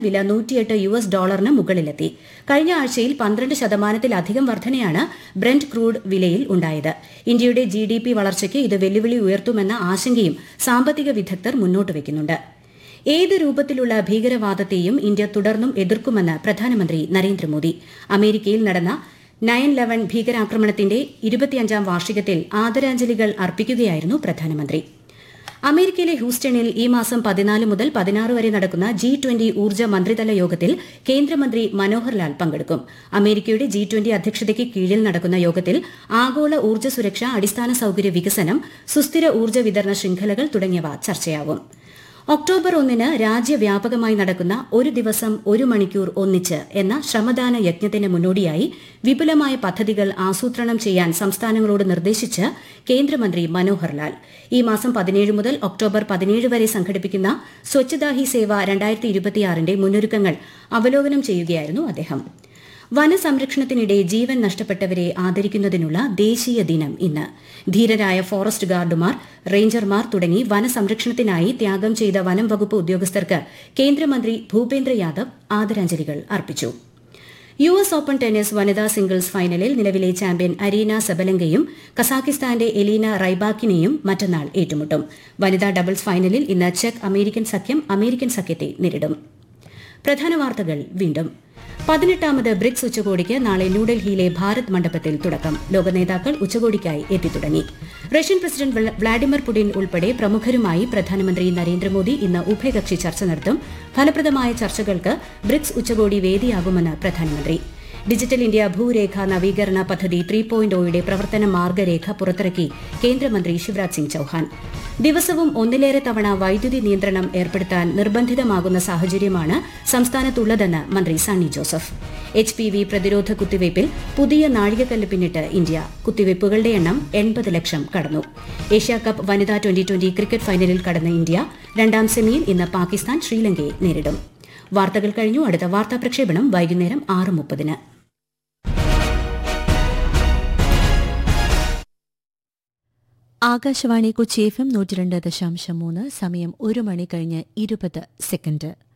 വില നൂറ്റിയെട്ട് U S ഡോളറിന് മുകളിലെത്തി കഴിഞ്ഞ ആഴ്ചയിൽ പന്ത്രണ്ട് ശതമാനത്തിലധികം വർധനയാണ് ബ്രന്റ് ക്രൂഡ് വിലയിൽ ഉണ്ടായത് ഇന്ത്യയുടെ ജി ഡി പി വളർച്ചയ്ക്ക് ഇത് വെല്ലുവിളി ഉയർത്തുമെന്ന ആശങ്കയും സാമ്പത്തിക വിദഗ്ധർ മുന്നോട്ട് വയ്ക്കുന്നുണ്ട് ഏത് രൂപത്തിലുള്ള ഭീകരവാദത്തെയും ഇന്ത്യ തുടർന്നും എതിർക്കുമെന്ന് പ്രധാനമന്ത്രി നരേന്ദ്രമോദി അമേരിക്കയിൽ നടന്ന നയൻ ലെവൻ ഭീകരാക്രമണത്തിന്റെ ഇരുപത്തിയഞ്ചാം വാർഷികത്തിൽ ആദരാഞ്ജലികൾ അർപ്പിക്കുകയായിരുന്നു പ്രധാനമന്ത്രി അമേരിക്കയിലെ ഹൂസ്റ്റണിൽ ഈ മാസം പതിനാല് മുതൽ പതിനാറ് വരെ നടക്കുന്ന ജി ട്വന്റി ഊർജ്ജ മന്ത്രിതല യോഗത്തിൽ കേന്ദ്രമന്ത്രി മനോഹർ ലാൽ പങ്കെടുക്കും അമേരിക്കയുടെ ജി ട്വന്റി അധ്യക്ഷതയ്ക്ക് കീഴിൽ നടക്കുന്ന യോഗത്തിൽ ആഗോള ഊർജ്ജ സുരക്ഷ അടിസ്ഥാന സൌകര്യ വികസനം സുസ്ഥിര ഊർജ്ജ വിതരണ ശൃംഖലകൾ തുടങ്ങിയവ ചർച്ചയാവും ഒക്ടോബർ ഒന്നിന് രാജ്യവ്യാപകമായി നടക്കുന്ന ഒരു ദിവസം ഒരു മണിക്കൂർ ഒന്നിച്ച് എന്ന ശ്രമദാന യജ്ഞത്തിന് മുന്നോടിയായി വിപുലമായ പദ്ധതികൾ ആസൂത്രണം ചെയ്യാൻ സംസ്ഥാനങ്ങളോട് നിർദ്ദേശിച്ച് കേന്ദ്രമന്ത്രി മനോഹർ ലാൽ ഈ മാസം പതിനേഴ് മുതൽ ഒക്ടോബർ പതിനേഴ് വരെ സംഘടിപ്പിക്കുന്ന സ്വച്ഛതാ ഹി സേവ രണ്ടായിരത്തി ഇരുപത്തിയാറിന്റെ മുന്നൊരുക്കങ്ങൾ അവലോകനം ചെയ്യുകയായിരുന്നു അദ്ദേഹം വനസംരക്ഷണത്തിനിടെ ജീവൻ നഷ്ടപ്പെട്ടവരെ ആദരിക്കുന്നതിനുള്ള ദേശീയ ദിനം ഇന്ന് ധീരരായ ഫോറസ്റ്റ് ഗാർഡുമാർ റേഞ്ചർമാർ തുടങ്ങി വനസംരക്ഷണത്തിനായി ത്യാഗം ചെയ്ത വനം വകുപ്പ് ഉദ്യോഗസ്ഥർക്ക് കേന്ദ്രമന്ത്രി ഭൂപേന്ദ്ര യാദവ് ആദരാഞ്ജലികൾ അർപ്പിച്ചു യു എസ് ഓപ്പൺ ടെന്നീസ് വനിതാ സിംഗിൾസ് ഫൈനലിൽ നിലവിലെ ചാമ്പ്യൻ അരീന സബലങ്കയും കസാഖിസ്ഥാന്റെ എലീന റൈബാക്കിനെയും മറ്റന്നാൾ ഏറ്റുമുട്ടും വനിതാ ഡബിൾസ് ഫൈനലിൽ ഇന്ന് ചെക്ക് അമേരിക്കൻ സഖ്യം അമേരിക്കൻ സഖ്യത്തെ നേരിടും പ്രധാന വാർത്തകൾ വീണ്ടും പതിനെട്ടാമത് ബ്രിക്സ് ഉച്ചകോടിക്ക് നാളെ ന്യൂഡൽഹിയിലെ ഭാരത് മണ്ഡപത്തിൽ തുടക്കം ലോക നേതാക്കൾ ഉച്ചകോടിക്കായി എത്തിത്തുടങ്ങി റഷ്യൻ പ്രസിഡന്റ് വ്ളാഡിമിർ പുടിൻ ഉൾപ്പെടെ പ്രമുഖരുമായി പ്രധാനമന്ത്രി നരേന്ദ്രമോദി ഇന്ന് ഉഭയകക്ഷി ചർച്ച നടത്തും ഫലപ്രദമായ ചർച്ചകൾക്ക് ബ്രിക്സ് ഉച്ചകോടി വേദിയാകുമെന്ന് പ്രധാനമന്ത്രി ഡിജിറ്റൽ ഇന്ത്യ ഭൂരേഖ നവീകരണ പദ്ധതി ത്രീ പോയിന്റ് ഒയുടെ പ്രവർത്തന മാർഗരേഖ പുറത്തിറക്കി കേന്ദ്രമന്ത്രി ശിവരാജ് സിംഗ് ചൌഹാൻ ദിവസവും ഒന്നിലേറെ തവണ വൈദ്യുതി നിയന്ത്രണം ഏർപ്പെടുത്താൻ നിർബന്ധിതമാകുന്ന സാഹചര്യമാണ് സംസ്ഥാനത്തുള്ളതെന്ന് മന്ത്രി Sunny Joseph H P V പ്രതിരോധ കുത്തിവയ്പിൽ പുതിയ നാഴികക്കല്ല് പിന്നിട്ട് ഇന്ത്യ കുത്തിവയ്പ്പുകളുടെ എണ്ണം എൺപത് ലക്ഷം കടന്നു ഏഷ്യാകപ്പ് വനിതാ ട്വന്റി ട്വന്റി ക്രിക്കറ്റ് ഫൈനലിൽ കടന്ന ഇന്ത്യ രണ്ടാം സെമിയിൽ ഇന്ന് പാകിസ്ഥാൻ ശ്രീലങ്കയെ നേരിടും വാർത്തകൾ കഴിഞ്ഞു അടുത്ത വാർത്താ പ്രക്ഷേപണം വൈകുന്നേരം ആറ് മുപ്പതിന് ആകാശവാണി കൊച്ചി എഫ് എം നൂറ്റി രണ്ട് ദശാംശം മൂന്ന് സമയം ഒരു മണി കഴിഞ്ഞ് ഇരുപത് സെക്കൻഡ്